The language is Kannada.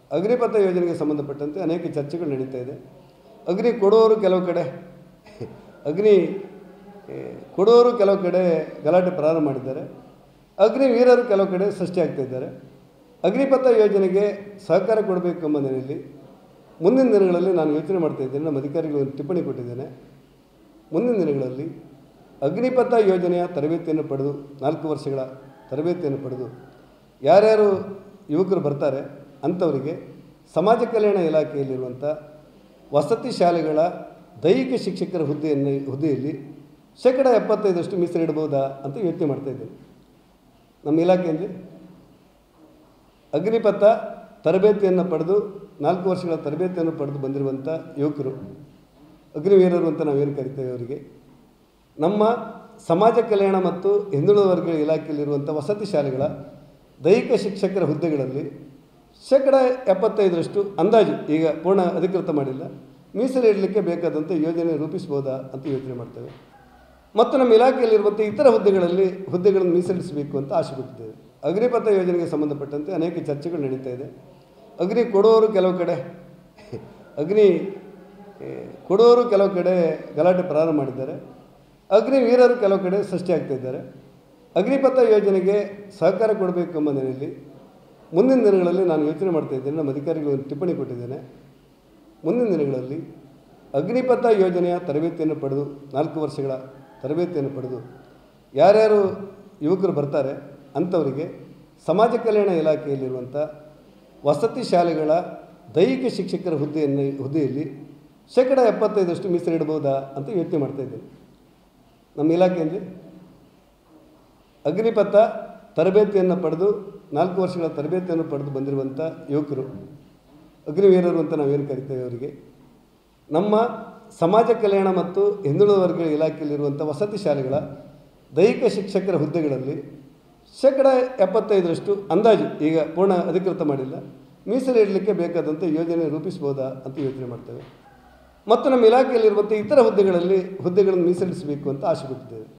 ಅಗ್ನಿಪಥ ಯೋಜನೆಗೆ ಸಂಬಂಧಪಟ್ಟಂತೆ ಅನೇಕ ಚರ್ಚೆಗಳು ನಡೀತಾ ಇದೆ ಅಗ್ನಿ ಕೊಡೋರು ಕೆಲವು ಕಡೆ ಅಗ್ನಿ ಏ, ಕೊಡೋರು ಕೆಲವು ಕಡೆ ಗಲಾಟೆ ಪ್ರಾರಂಭ ಮಾಡಿದ್ದಾರೆ ಅಗ್ನಿ ವೀರರು ಕೆಲವು ಕಡೆ ಸೃಷ್ಟಿಯಾಗ್ತಾ ಇದ್ದಾರೆ ಅಗ್ನಿಪಥ ಯೋಜನೆಗೆ ಸಹಕಾರ ಕೊಡಬೇಕು ಎಂಬ ನೆಲೆಯಲ್ಲಿ ಮುಂದಿನ ದಿನಗಳಲ್ಲಿ ನಾನು ಯೋಚನೆ ಮಾಡ್ತಾ ಇದ್ದೇನೆ ನಮ್ಮ ಅಧಿಕಾರಿಗಳು ಒಂದು ಟಿಪ್ಪಣಿ ಕೊಟ್ಟಿದ್ದೇನೆ ಮುಂದಿನ ದಿನಗಳಲ್ಲಿ ಅಗ್ನಿಪಥ ಯೋಜನೆಯ ತರಬೇತಿಯನ್ನು ಪಡೆದು ನಾಲ್ಕು ವರ್ಷಗಳ ತರಬೇತಿಯನ್ನು ಪಡೆದು ಯಾರ್ಯಾರು ಯುವಕರು ಬರ್ತಾರೆ ಅಂಥವರಿಗೆ ಸಮಾಜ ಕಲ್ಯಾಣ ಇಲಾಖೆಯಲ್ಲಿರುವಂಥ ವಸತಿ ಶಾಲೆಗಳ ದೈಹಿಕ ಶಿಕ್ಷಕರ ಹುದ್ದೆಯನ್ನು ಹುದ್ದೆಯಲ್ಲಿ ಶೇಕಡ ಎಪ್ಪತ್ತೈದರಷ್ಟು ಮೀಸಲಿಡ್ಬೋದಾ ಅಂತ ಯೋಚನೆ ಮಾಡ್ತಾ ಇದ್ದೇನೆ ನಮ್ಮ ಇಲಾಖೆಯಲ್ಲಿ ಅಗ್ನಿಪಥ ತರಬೇತಿಯನ್ನು ಪಡೆದು ನಾಲ್ಕು ವರ್ಷಗಳ ತರಬೇತಿಯನ್ನು ಪಡೆದು ಬಂದಿರುವಂಥ ಯುವಕರು ಅಗ್ನಿವೀರರು ಅಂತ ನಾವೇನು ಕರಿತೇವೆ ಅವರಿಗೆ ನಮ್ಮ ಸಮಾಜ ಕಲ್ಯಾಣ ಮತ್ತು ಹಿಂದುಳಿದ ವರ್ಗಗಳ ಇಲಾಖೆಯಲ್ಲಿರುವಂಥ ವಸತಿ ಶಾಲೆಗಳ ದೈಹಿಕ ಶಿಕ್ಷಕರ ಹುದ್ದೆಗಳಲ್ಲಿ ಶೇಕಡ ಎಪ್ಪತ್ತೈದರಷ್ಟು ಅಂದಾಜು ಈಗ ಪೂರ್ಣ ಅಧಿಕೃತ ಮಾಡಿಲ್ಲ ಮೀಸಲಿಡಲಿಕ್ಕೆ ಬೇಕಾದಂಥ ಯೋಜನೆ ರೂಪಿಸ್ಬೋದಾ ಅಂತ ಯೋಚನೆ ಮಾಡ್ತೇವೆ ಮತ್ತು ನಮ್ಮ ಇಲಾಖೆಯಲ್ಲಿರುವಂಥ ಇತರ ಹುದ್ದೆಗಳಲ್ಲಿ ಹುದ್ದೆಗಳನ್ನು ಮೀಸಲಿಡಿಸಬೇಕು ಅಂತ ಆಸೆ ಪಟ್ಟಿದ್ದೇವೆ ಅಗ್ನಿಪಥ ಯೋಜನೆಗೆ ಸಂಬಂಧಪಟ್ಟಂತೆ ಅನೇಕ ಚರ್ಚೆಗಳು ನಡೀತಾ ಇದೆ ಅಗ್ನಿ ಕೊಡೋರು ಕೆಲವು ಕಡೆ ಅಗ್ನಿ ಏ, ಕೊಡೋರು ಕೆಲವು ಕಡೆ ಗಲಾಟೆ ಪ್ರಾರಂಭ ಮಾಡಿದ್ದಾರೆ ಅಗ್ನಿ ವೀರರು ಕೆಲವು ಕಡೆ ಸೃಷ್ಟಿಯಾಗ್ತಾ ಇದ್ದಾರೆ ಅಗ್ನಿಪಥ ಯೋಜನೆಗೆ ಸಹಕಾರ ಕೊಡಬೇಕು ಎಂಬ ನೆಲೆಯಲ್ಲಿ ಮುಂದಿನ ದಿನಗಳಲ್ಲಿ ನಾನು ಯೋಚನೆ ಮಾಡ್ತಾ ಇದ್ದೇನೆ ನಮ್ಮ ಅಧಿಕಾರಿಗಳು ಒಂದು ಟಿಪ್ಪಣಿ ಕೊಟ್ಟಿದ್ದೇನೆ ಮುಂದಿನ ದಿನಗಳಲ್ಲಿ ಅಗ್ನಿಪಥ ಯೋಜನೆಯ ತರಬೇತಿಯನ್ನು ಪಡೆದು ನಾಲ್ಕು ವರ್ಷಗಳ ತರಬೇತಿಯನ್ನು ಪಡೆದು ಯಾರ್ಯಾರು ಯುವಕರು ಬರ್ತಾರೆ ಅಂಥವರಿಗೆ ಸಮಾಜ ಕಲ್ಯಾಣ ಇಲಾಖೆಯಲ್ಲಿರುವಂಥ ವಸತಿ ಶಾಲೆಗಳ ದೈಹಿಕ ಶಿಕ್ಷಕರ ಹುದ್ದೆಯನ್ನು ಹುದ್ದೆಯಲ್ಲಿ ಶೇಕಡ ಎಪ್ಪತ್ತೈದರಷ್ಟು ಮೀಸಲಿಡ್ಬೋದಾ ಅಂತ ಯೋಚನೆ ಮಾಡ್ತಾ ಇದ್ದೇನೆ ನಮ್ಮ ಇಲಾಖೆಯಲ್ಲಿ ಅಗ್ನಿಪಥ ತರಬೇತಿಯನ್ನು ಪಡೆದು ನಾಲ್ಕು ವರ್ಷಗಳ ತರಬೇತಿಯನ್ನು ಪಡೆದು ಬಂದಿರುವಂಥ ಯುವಕರು ಅಗ್ನಿವೀರರು ಅಂತ ನಾವೇನು ಕರಿತೇವೆ ಅವರಿಗೆ ನಮ್ಮ ಸಮಾಜ ಕಲ್ಯಾಣ ಮತ್ತು ಹಿಂದುಳಿದ ವರ್ಗಗಳ ಇಲಾಖೆಯಲ್ಲಿರುವಂಥ ವಸತಿ ಶಾಲೆಗಳ ದೈಹಿಕ ಶಿಕ್ಷಕರ ಹುದ್ದೆಗಳಲ್ಲಿ ಶೇಕಡ ಎಪ್ಪತ್ತೈದರಷ್ಟು ಅಂದಾಜು ಈಗ ಪೂರ್ಣ ಅಧಿಕೃತ ಮಾಡಿಲ್ಲ ಮೀಸಲಿಡಲಿಕ್ಕೆ ಬೇಕಾದಂಥ ಯೋಜನೆ ರೂಪಿಸ್ಬೋದಾ ಅಂತ ಯೋಚನೆ ಮಾಡ್ತೇವೆ ಮತ್ತು ನಮ್ಮ ಇಲಾಖೆಯಲ್ಲಿರುವಂಥ ಇತರ ಹುದ್ದೆಗಳಲ್ಲಿ ಹುದ್ದೆಗಳನ್ನು ಮೀಸಲಿಡಿಸಬೇಕು ಅಂತ ಆಸೆ ಪಟ್ಟಿದ್ದೇವೆ